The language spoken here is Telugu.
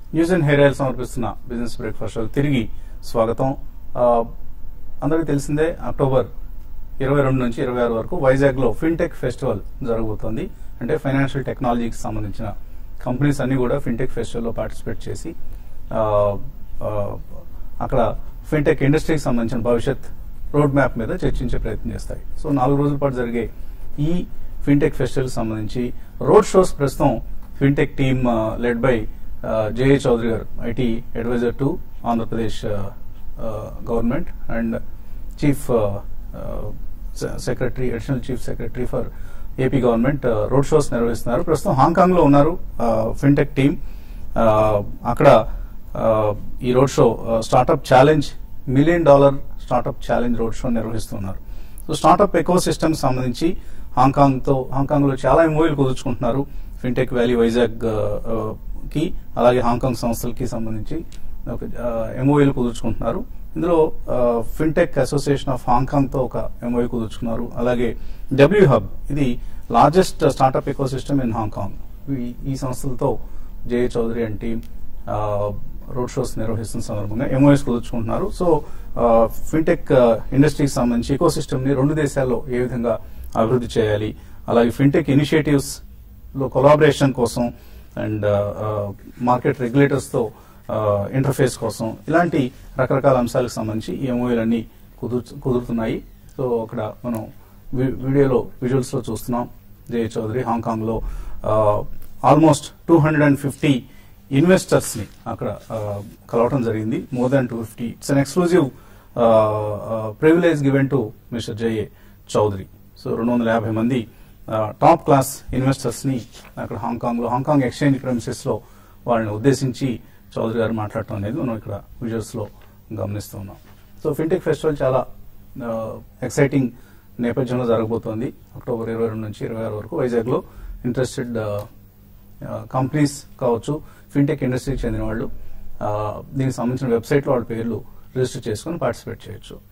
న్యూస్ అండ్ హెయిర్ ఆయిల్ సమర్పిస్తున్న బిజినెస్ బ్రేక్ఫాస్ట్ షోకి తిరిగి స్వాగతం ఆ, అందరికీ తెలిసిందే అక్టోబర్ ఇరవై రెండు నుంచి ఇరవై ఆరు వరకు వైజాగ్ లో ఫిన్టెక్ ఫెస్టివల్ జరగబోతోంది అంటే ఫైనాన్షియల్ టెక్నాలజీకి సంబంధించిన కంపెనీస్ అన్ని కూడా ఫిన్టెక్ ఫెస్టివల్ లో పార్టిసిపేట్ చేసి ఆ, ఆ, అక్కడ ఫిన్టెక్ ఇండస్ట్రీకి సంబంధించిన భవిష్యత్ రోడ్ మ్యాప్ మీద చర్చించే ప్రయత్నం చేస్తాయి సో నాలుగు రోజుల పాటు జరిగే ఈ ఫిన్టెక్ ఫెస్టివల్ సంబంధించి రోడ్ షోస్ ప్రస్తుతం fintech team led by JA Chowdary garu IT adviser to Andhra Pradesh government and chief secretary additional chief secretary for AP government road shows నిర్వహిస్తున్నారు ప్రస్తుతం హాంకాంగ్ లో ఉన్నారు ఫిన్టెక్ టీమ్ అక్కడ uh, ఈ road show startup challenge million dollar startup challenge road show నిర్వహిస్తున్నారు సో స్టార్ట్అప్ ఎకో సిస్టమ్ సంబంధించి హాంకాంగ్ తో హాంకాంగ్ లో చాలా ఎంఓఈలు కుదుర్చుకుంటున్నారు ఫిన్టెక్ వ్యాలీ వైజాగ్ ఆ, ఆ, కి అలాగే హాంకాంగ్ సంస్థలకి సంబంధించి ఒక ఎంఓఈలు కుదుర్చుకుంటున్నారు ఇందులో ఫిన్టెక్ అసోసియేషన్ ఆఫ్ హాంకాంగ్ తో ఒక ఎంఓఈ కుదుర్చుకున్నారు అలాగే డబ్ల్యూ హబ్ ఇది largest startup eco system in Hong Kong ఈ- ఈ సంస్థలతో J Chowdary and team road shows నిర్వహిస్తున్న సందర్భంగా ఎంఓఎస్ కుదుర్చుకుంటున్నారు సో ఫిన్టెక్ ఇండస్ట్రీకి సంబంధించి ఎకో సిస్టమ్ ని రెండు దేశాల్లో ఏ విధంగా అభివృద్ధి చేయాలి అలాగే ఫిన్టెక్ ఇనిషియేటివ్స్ లో కొలాబరేషన్ కోసం అండ్ మార్కెట్ రెగ్యులేటర్స్ తో ఇంటర్ఫేస్ కోసం ఇలాంటి రకరకాల అంశాలకు సంబంధించి ఈ ఎంఓఏలన్నీ కుదురు కుదురుతున్నాయి సో అక్కడ మనం వి- వీడియోలో విజువల్స్ లో చూస్తున్నాం జయ చౌదరి హాంకాంగ్ లో almost two hundred and fifty investors ని అక్కడ ఆ, కలవటం జరిగింది more than two fifty it's an exclusive privilege given to mister Jaya Chowdary so రెండు వందల యాభై మంది టాప్ క్లాస్ ఇన్వెస్టర్స్ ని అక్కడ హాంకాంగ్ లో హాంకాంగ్ ఎక్స్చేంజ్ ప్రెమిసెస్ లో వాళ్ళని ఉద్దేశించి చౌదరి గారు మాట్లాడటం అనేది మనం ఇక్కడ విజువల్స్ లో గమనిస్తూ ఉన్నాం సో ఫిన్టెక్ ఫెస్టివల్ చాలా ఎక్సైటింగ్ నేపథ్యంలో జరగబోతోంది అక్టోబర్ ఇరవై రెండు నుంచి ఇరవై ఆరు వరకు వైజాగ్ లో ఇంట్రెస్టెడ్ కంపెనీస్ కావచ్చు ఫిన్టెక్ ఇండస్ట్రీకి చెందిన వాళ్ళు ఆ, దీనికి సంబంధించిన వెబ్సైట్లో వాళ్ళ పేర్లు రిజిస్టర్ చేసుకుని పార్టిసిపేట్ చేయొచ్చు